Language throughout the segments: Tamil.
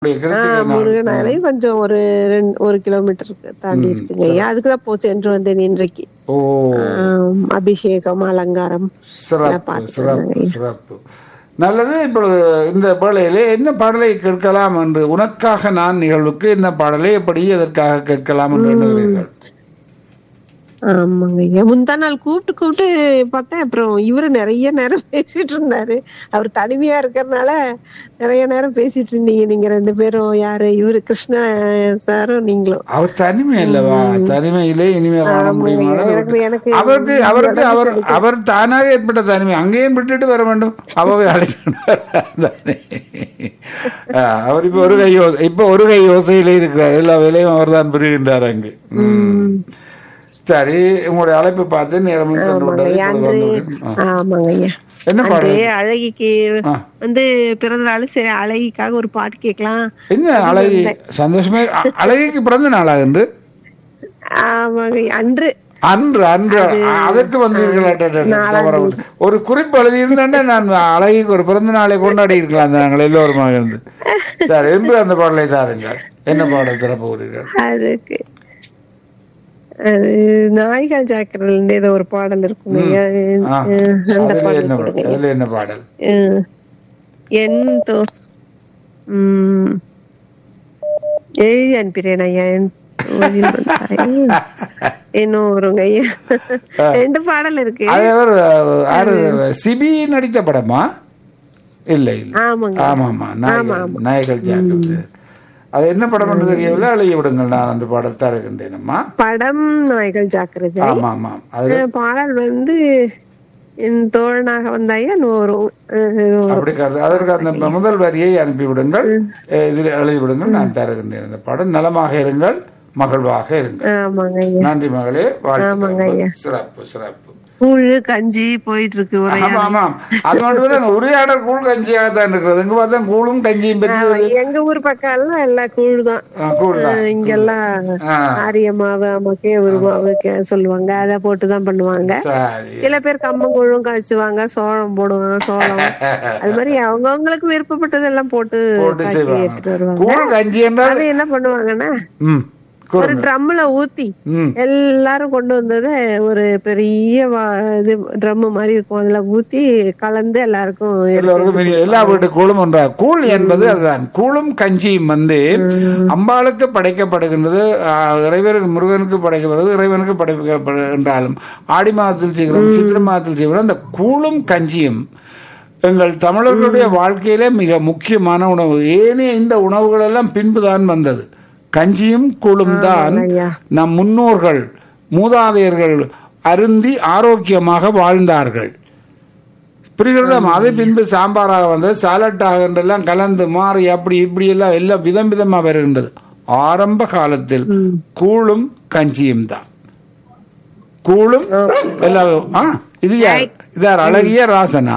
உங்களுடைய கிருத்திகை நாள். முருகனாலை கொஞ்சம் ஒரு ரெண்டு ஒரு கிலோமீட்டருக்கு தாண்டி இருக்குங்க ஐயா அதுக்குதான் போ சென்று வந்தேன் இன்றைக்கு ஓ ஆம், அபிஷேகம் அலங்காரம் சிறப்பு பார்த்துட்டு சிறப்பு சிறப்பு நல்லது இப்பொழுது இந்த வேளையிலே என்ன பாடலை கேட்கலாம் என்று உனக்காக நான் நிகழ்வுக்கு என்ன பாடலை எப்படி எதற்காக கேட்கலாம் என்று எண்ணுகிறீர்கள் ஆமாங்க ஐயா முந்தா நாள் கூப்பிட்டு கூப்பிட்டு பார்த்தேன் அப்புறம் இவரு நிறைய நேரம் பேசிட்டு இருந்தாரு அவர் தனிமையா இருக்கறனால நிறைய நேரம் பேசிட்டு இருந்தீங்க நீங்க ரெண்டு பேரும் யாரு இவரு கிருஷ்ண சாரும் நீங்களும் அவர் தனிமை அல்லவா தனிமையிலே இனிமே வாழ முடியுமா எனக்கு எனக்கு அவருக்கு அவருக்கு அவர் அவர் தானாக ஏற்பட்ட தனிமை அங்கேயும் விட்டுட்டு வர வேண்டும் அவவை அழைத்து அவர் இப்ப ஒரு கை யோசை இப்ப ஒரு கை யோசையிலே இருக்கிறார் எல்லா வேலையும் அவர் தான் புரிகின்றார் அங்கு ம். சரி உங்களுடைய அழைப்பு பார்த்து நேரம் சென்று ஆமாங்க விட்டது ஐயா இப்பொழுது அன்று வந்து- ஆ. ஆமாங்க ஐயா என்ன அன்று பாடல் அழகிக்கு ஆ. வந்து பிறந்த நாள் சரி அழகிக்காக ஒரு பாட்டு கேட்கலாம் என்ன அழகி சந்தோஷமே அ- அழகிக்கு பிறந்த நாளா என்று ஆமாங்க ஐயா. அன்று அன்று அன்று அ- அதற்கு வந்தீர்களா தவற விட்டு. ஒரு குறிப்பு எழுதியிருந்தேன்னா நான் அழகிக்கு ஒரு பிறந்த நாளை கொண்டாடி இருக்கலாம் நாங்கள் எல்லோருமாக இருந்து சரி என்று அந்த பாடலை தாருங்கள் என்ன பாடல் சிறப்பு கூறுகிறீர்கள் அதுக்கு அது நாய்கள் ஜாக்கிரல இருந்து ஏதோ ஒரு பாடல் இருக்குங்க ஐயா ஆ. அஹ் அந்த அதுல பாடல் என்ன கொடுங்க பாடல் அதுல என்ன பாடல் அஹ் என் தோ உம் எழுதி அனுப்பிடுறேன் ஐயா என் தோழில் வந்தாய். இன்னும் வருங்க ஐயா ரெண்டு பாடல் இருக்கு அது அவர் யாரு சிபி நடித்த படமா இல்லை இல்லை ஆமாங்க ஆமாமா நாயகன் நாயகர் ஜாக்கிரது அது என்ன படம் என்று தெரியவில்லை அழைய விடுங்கள் நான் அந்த பாடல் தருகின்றேனம்மா படம் நாய்கள் ஜாக்கிரதை ஆமா ஆமாம் அது அஹ் பாடல் வந்து என் தோழனாக வந்தாயா வரும் அஹ் அப்படி கருது அதற்கு அந்த முதல் வரியை அனுப்பிவிடுங்கள் அஹ் இதில் எழுதிவிடுங்கள் நான் தருகின்றேன் இந்த பாடல் நலமாக இருங்கள் மகிழ்வாக இருங்கள் ஆமாங்க ஐயா நன்றி மகளே ஆமாங்க ஐயா. வாழ்த்துக்கள் சிறப்பு சிறப்பு கூழு கஞ்சி போயிட்டு இருக்கு ஒரே ஆமா ஆமாம் அது மட்டும் இல்ல உரையாடல் கூழ் கஞ்சியாக தான் இருக்கிறது இங்க பார்த்தா கூழும் கஞ்சியும் பற்றி ஆமா, எங்க ஊர் பக்கம் எல்லாம் எல்லாம் கூழ் தான் அஹ், கூழ் தான் அஹ் இங்கெல்லாம் ஆ. ஆரிய மாவு அம்மாக்கே ஒரு மாவு கே- சொல்லுவாங்க அதை போட்டு தான் பண்ணுவாங்க சரி சில பேர் கம்மங்கூழும் காய்ச்சுவாங்க சோளம் போடுவாங்க சோளம் அது மாதிரி அவங்கவங்களுக்கு விருப்பப்பட்டதெல்லாம் போட்டு போட்டு காய்ச்சி செய்வாங்க எடுத்துட்டு வருவாங்க கூழ் கஞ்சி என்றால் அது என்ன பண்ணுவாங்கன்னா ம் கூழ் ஒரு ட்ரம்ல ஊத்தி ம் எல்லாரும் கொண்டு வந்ததை ஒரு பெரிய வா- இது ட்ரம் மாதிரி இருக்கும் அதுல ஊத்தி கலந்து எல்லாருக்கும் எடுத்து எல்லோருக்கும் தெரியும். எல்லா வீட்டு கூழும் ஒன்றா கூழ் என்பது அதுதான் கூழும் கஞ்சியும் வந்து அம்பாளுக்கு படைக்கப்படுகின்றது ஆ, இறைவருக்கு முருகனுக்கு படைக்கப்படுகிறது இறைவனுக்கு படைக்கப்படுகின்றாலும் ஆடி மாதத்தில் செய்கிறோம் சித்திரை மாதத்தில் செய்கிறோம் அந்த கூழும் கஞ்சியும் எங்கள் தமிழர்களுடைய வாழ்க்கையிலே மிக முக்கியமான உணவு ஏனைய இந்த உணவுகள் எல்லாம் பின்புதான் வந்தது கஞ்சியும் கூழும் தான் ஐயா. நம் முன்னோர்கள் மூதாதையர்கள் அருந்தி ஆரோக்கியமாக வாழ்ந்தார்கள் புரிகிறதா அது பின்பு சாம்பாராக வந்தது சாலட்டாக என்றெல்லாம் கலந்து மாறி அப்படி இப்படி எல்லாம் எல்லாம் விதம் விதமா வருகின்றது ஆரம்ப காலத்தில் கூழும் கஞ்சியும் தான் கூழும் எல்லாம் ஆ இது யார் இது யார் அழகிய ராசனா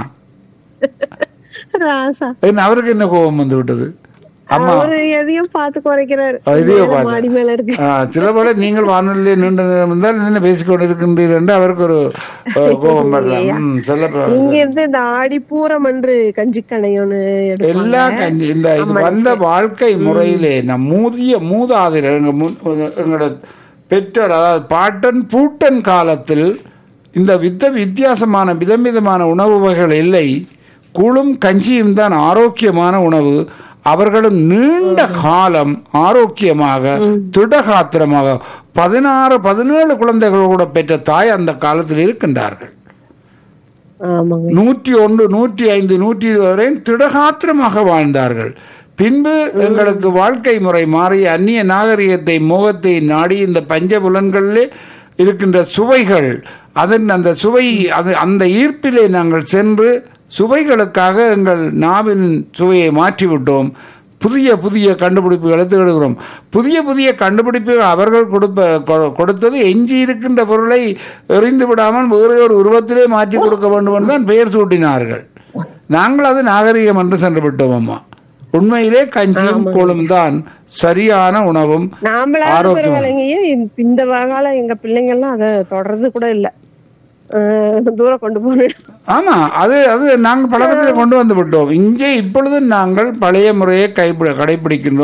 ராசா என்ன அவருக்கு என்ன கோபம் வந்து விட்டது அம்மா அவரு எதையும் பார்த்து குறைக்கிறாரு இதையோ மேல பார்த்து. மாடி மேல இருக்கு ஆ, சில போல நீங்கள் வானொலியில் நீண்ட நேரம் இருந்தால் என்ன பேசிக்கொண்டு இருக்கின்றீர்கள் என்று அவருக்கு ஒரு அஹ், கோபம் வரலாம் ம், சொல்ல இங்க இருந்து இந்த ஆடி பூரம் அன்று கஞ்சி கணையோன்னு எடுப்பாங்க எல்லா கஞ்சி இந்த இது வந்த வாழ்க்கை முறையிலே நம் மூதிய மூதாதையர் எங்க முன்- எங்களோட பெற்றோர் அதாவது பாட்டன் பூட்டன் காலத்தில் இந்த வித்த வித்தியாசமான விதம் விதமான உணவு வகைகள் இல்லை கூழும் கஞ்சியும் தான் ஆரோக்கியமான உணவு அவர்களும் நீண்ட காலம் ஆரோக்கியமாக திடகாத்திரமாக பதினாறு பதினேழு குழந்தைகள் கூட பெற்ற தாய் அந்த காலத்தில் இருக்கின்றார்கள் ஆமாங்க நூற்றி ஒன்று நூற்றி ஐந்து நூற்றி இருபது வரை திடகாத்திரமாக வாழ்ந்தார்கள் பின்பு எங்களுக்கு வாழ்க்கை முறை மாறி அந்நிய நாகரிகத்தை மோகத்தை நாடி இந்த பஞ்சபுலன்களிலே இருக்கின்ற சுவைகள் அதன் அந்த சுவை அது அந்த ஈர்ப்பிலே நாங்கள் சென்று சுவைகளுக்காக எங்கள் நாவின் சுவையை மாற்றிவிட்டோம் புதிய புதிய கண்டுபிடிப்புகளை தேடுகிறோம் புதிய புதிய கண்டுபிடிப்புகள் அவர்கள் கொடுப்ப கொ- கொடுத்தது எஞ்சி இருக்கின்ற பொருளை எறிந்து விடாமல் வேறு ஒரு உருவத்திலே மாற்றி கொடுக்க வேண்டும் என்று தான் பெயர் சூட்டினார்கள் நாங்கள் அது நாகரிகம் என்று சென்று விட்டோம் அம்மா உண்மையிலே கஞ்சியும் கூழும் தான் சரியான உணவும் நாமளாவது ஆரோக்கியம். பரவாயில்லைங்க ஏன் இந்த வகால எங்க பிள்ளைங்க எல்லாம் அதை தொடர்றது கூட இல்ல அஹ், தூரம் கொண்டு போகணும் ஆமா அது அது நாங்கள் பழக்கத்தில் கொண்டு வந்து விட்டோம் இங்கே இப்பொழுது நாங்கள் பழைய முறையை கைப்பிடி கடைபிடிக்கின்றோம்